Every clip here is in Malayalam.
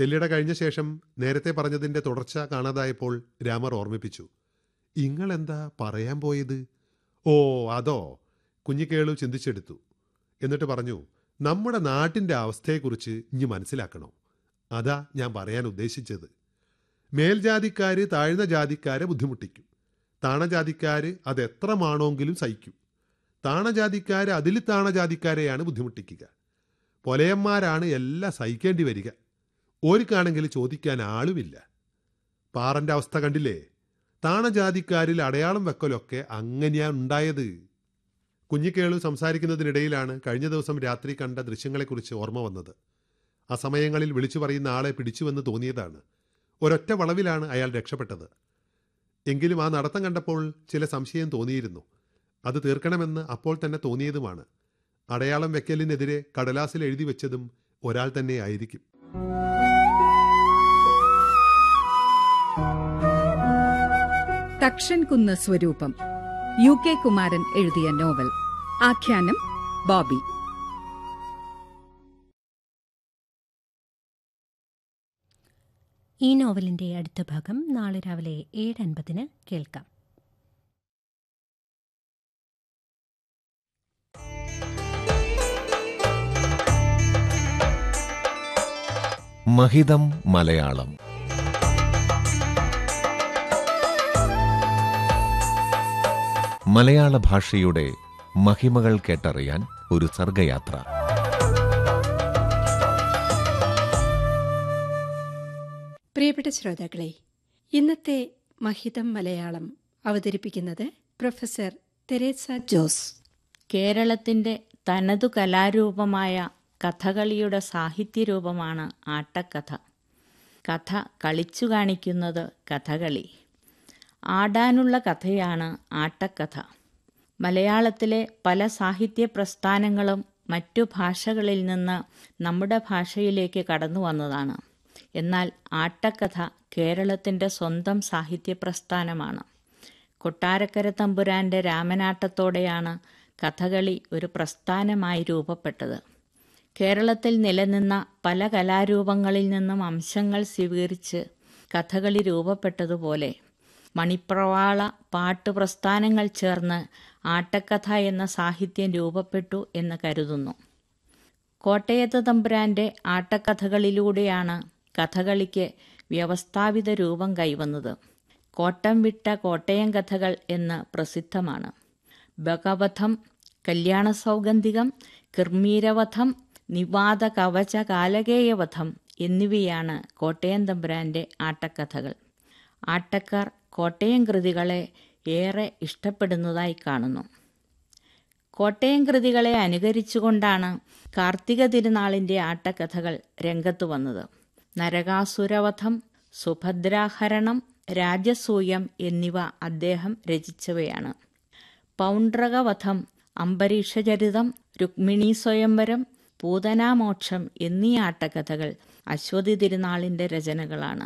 തെല്ലിട കഴിഞ്ഞ ശേഷം നേരത്തെ പറഞ്ഞതിന്റെ തുടർച്ച കാണാതായപ്പോൾ രാമർ ഓർമ്മിപ്പിച്ചു ഇങ്ങളെന്താ പറയാൻ പോയത് ഓ അതോ കുഞ്ഞിക്കേളു ചിന്തിച്ചെടുത്തു എന്നിട്ട് പറഞ്ഞു നമ്മുടെ നാട്ടിന്റെ അവസ്ഥയെക്കുറിച്ച് ഇനി മനസ്സിലാക്കണോ അതാ ഞാൻ പറയാൻ ഉദ്ദേശിച്ചത് മേൽജാതിക്കാര് താഴ്ന്ന ജാതിക്കാരെ ബുദ്ധിമുട്ടിക്കും താണജാതിക്കാര് അത് എത്രമാണോങ്കിലും സഹിക്കും താണജാതിക്കാര് അതിൽ താണജാതിക്കാരെയാണ് ബുദ്ധിമുട്ടിക്കുക പൊലയന്മാരാണ് എല്ലാം സഹിക്കേണ്ടി വരിക ഓർക്കാണെങ്കിൽ ചോദിക്കാൻ ആളുമില്ല പാറന്റെ അവസ്ഥ കണ്ടില്ലേ താണജാതിക്കാരിൽ അടയാളം വെക്കലൊക്കെ അങ്ങനെയാ ഉണ്ടായത് കുഞ്ഞിക്കേളു സംസാരിക്കുന്നതിനിടയിലാണ് കഴിഞ്ഞ ദിവസം രാത്രി കണ്ട ദൃശ്യങ്ങളെക്കുറിച്ച് ഓർമ്മ വന്നത് ആ സമയങ്ങളിൽ വിളിച്ചു പറയുന്ന ആളെ പിടിച്ചുവെന്ന് തോന്നിയതാണ് ഒരൊറ്റ വളവിലാണ് അയാൾ രക്ഷപ്പെട്ടത് എങ്കിലും ആ നടത്തം കണ്ടപ്പോൾ ചില സംശയം തോന്നിയിരുന്നു അത് തീർക്കണമെന്ന് അപ്പോൾ തന്നെ തോന്നിയതുമാണ് അടയാളം വെക്കലിനെതിരെ കടലാസിൽ എഴുതി വെച്ചതും ഒരാൾ തന്നെ ആയിരിക്കും തക്ഷൻകുന്ന് സ്വരൂപം യു കെ കുമാരൻ എഴുതിയ നോവൽ ആഖ്യാനം ബോബി ഈ നോവലിന്റെ അടുത്ത ഭാഗം നാളെ രാവിലെ ഏഴ് അൻപതിന് കേൾക്കാം മഹിതം മലയാളം മലയാള ഭാഷയുടെ മഹിമകൾ കേട്ടറിയാൻ ഒരു സർഗയാത്ര പ്രിയപ്പെട്ട ശ്രോതാക്കളെ ഇന്നത്തെ മഹിതം മലയാളം അവതരിപ്പിക്കുന്നത് പ്രൊഫസർ തെരേസ ജോസ് കേരളത്തിൻ്റെ തനതു കലാരൂപമായ കഥകളിയുടെ സാഹിത്യരൂപമാണ് ആട്ടക്കഥ കഥ കളിച്ചു കാണിക്കുന്നത് കഥകളി ആടാനുള്ള കഥയാണ് ആട്ടക്കഥ മലയാളത്തിലെ പല സാഹിത്യ പ്രസ്ഥാനങ്ങളും മറ്റു ഭാഷകളിൽ നിന്ന് നമ്മുടെ ഭാഷയിലേക്ക് കടന്നു വന്നതാണ് എന്നാൽ ആട്ടക്കഥ കേരളത്തിൻ്റെ സ്വന്തം സാഹിത്യ പ്രസ്ഥാനമാണ് കൊട്ടാരക്കര തമ്പുരാന്റെ രാമനാട്ടത്തോടെയാണ് കഥകളി ഒരു പ്രസ്ഥാനമായി രൂപപ്പെട്ടത് കേരളത്തിൽ നിലനിന്ന പല കലാരൂപങ്ങളിൽ നിന്നും അംശങ്ങൾ സ്വീകരിച്ച് കഥകളി രൂപപ്പെട്ടതുപോലെ മണിപ്രവാള പാട്ട് പ്രസ്ഥാനങ്ങൾ ചേർന്ന് ആട്ടക്കഥ എന്ന സാഹിത്യം രൂപപ്പെട്ടു എന്ന് കരുതുന്നു കോട്ടയത്ത് തമ്പുരാന്റെ ആട്ടക്കഥകളിലൂടെയാണ് കഥകളിക്ക് വ്യവസ്ഥാപിത രൂപം കൈവന്നത് കോട്ടം വിട്ട കോട്ടയം കഥകൾ എന്ന് പ്രസിദ്ധമാണ് ഭഗവധം കല്യാണ സൗഗന്ധികം കിർമീരവധം നിവാദ കവച കാലകേയവധം എന്നിവയാണ് കോട്ടയം തമ്പുരാന്റെ ആട്ടക്കഥകൾ ആട്ടക്കാർ കോട്ടയം കൃതികളെ ഏറെ ഇഷ്ടപ്പെടുന്നതായി കാണുന്നു കോട്ടയം കൃതികളെ അനുകരിച്ചുകൊണ്ടാണ് കാർത്തിക തിരുനാളിൻ്റെ ആട്ടക്കഥകൾ രംഗത്തു വന്നത് നരകാസുരവധം സുഭദ്രാഹരണം രാജസൂയം എന്നിവ അദ്ദേഹം രചിച്ചവയാണ് പൗണ്ഡ്രകവധം അംബരീഷചരിതം രുക്മിണി സ്വയംവരം പൂതനാമോക്ഷം എന്നീ ആട്ടക്കഥകൾ അശ്വതി തിരുനാളിൻ്റെ രചനകളാണ്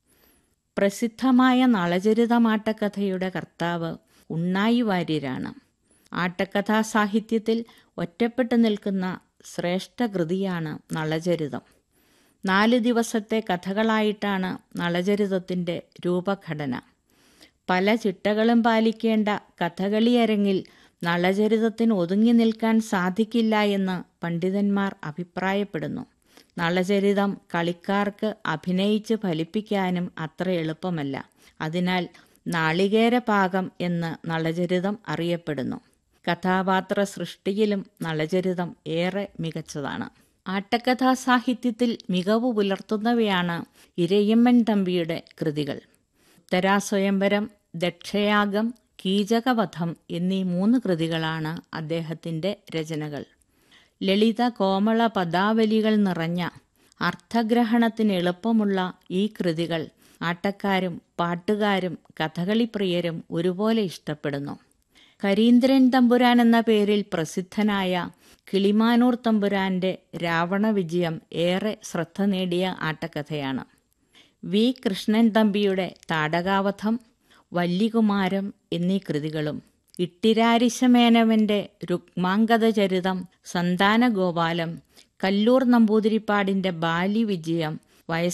പ്രസിദ്ധമായ നളചരിതമാട്ടക്കഥയുടെ കർത്താവ് ഉണ്ണായി വാര്യരാണ് ആട്ടക്കഥാ സാഹിത്യത്തിൽ ഒറ്റപ്പെട്ടു നിൽക്കുന്ന ശ്രേഷ്ഠ കൃതിയാണ് നളചരിതം നാല് ദിവസത്തെ കഥകളായിട്ടാണ് നളചരിതത്തിൻ്റെ രൂപഘടന പല ചിട്ടകളും പാലിക്കേണ്ട കഥകളിയരങ്ങിൽ നളചരിതത്തിന് ഒതുങ്ങി നിൽക്കാൻ സാധിക്കില്ല എന്ന് പണ്ഡിതന്മാർ അഭിപ്രായപ്പെടുന്നു നളചരിതം കളിക്കാർക്ക് അഭിനയിച്ച് ഫലിപ്പിക്കാനും അത്ര എളുപ്പമല്ല അതിനാൽ നാളികേര പാകം എന്ന് നളചരിതം അറിയപ്പെടുന്നു കഥാപാത്ര സൃഷ്ടിയിലും നളചരിതം ഏറെ മികച്ചതാണ് ആട്ടക്കഥാ സാഹിത്യത്തിൽ മികവ് പുലർത്തുന്നവയാണ് ഇരയമ്മൻ തമ്പിയുടെ കൃതികൾ ഉത്തരാസ്വയംവരം ദക്ഷയാഗം കീചകവധം എന്നീ മൂന്ന് കൃതികളാണ് അദ്ദേഹത്തിൻ്റെ രചനകൾ ലളിത കോമള പദാവലികൾ നിറഞ്ഞ അർത്ഥഗ്രഹണത്തിന് എളുപ്പമുള്ള ഈ കൃതികൾ ആട്ടക്കാരും പാട്ടുകാരും കഥകളിപ്രിയരും ഒരുപോലെ ഇഷ്ടപ്പെടുന്നു കരീന്ദ്രൻ തമ്പുരാൻ എന്ന പേരിൽ പ്രസിദ്ധനായ കിളിമാനൂർ തമ്പുരാന്റെ രാവണ വിജയം ഏറെ ശ്രദ്ധ നേടിയ ആട്ടക്കഥയാണ് വി കൃഷ്ണൻ തമ്പിയുടെ താടകാവധം വല്ലികുമാരം എന്നീ കൃതികളും ഇട്ടിരാരിശമേനവന്റെ രുക്മാംഗത സന്താനഗോപാലം കല്ലൂർ നമ്പൂതിരിപ്പാടിന്റെ ബാലി വിജയം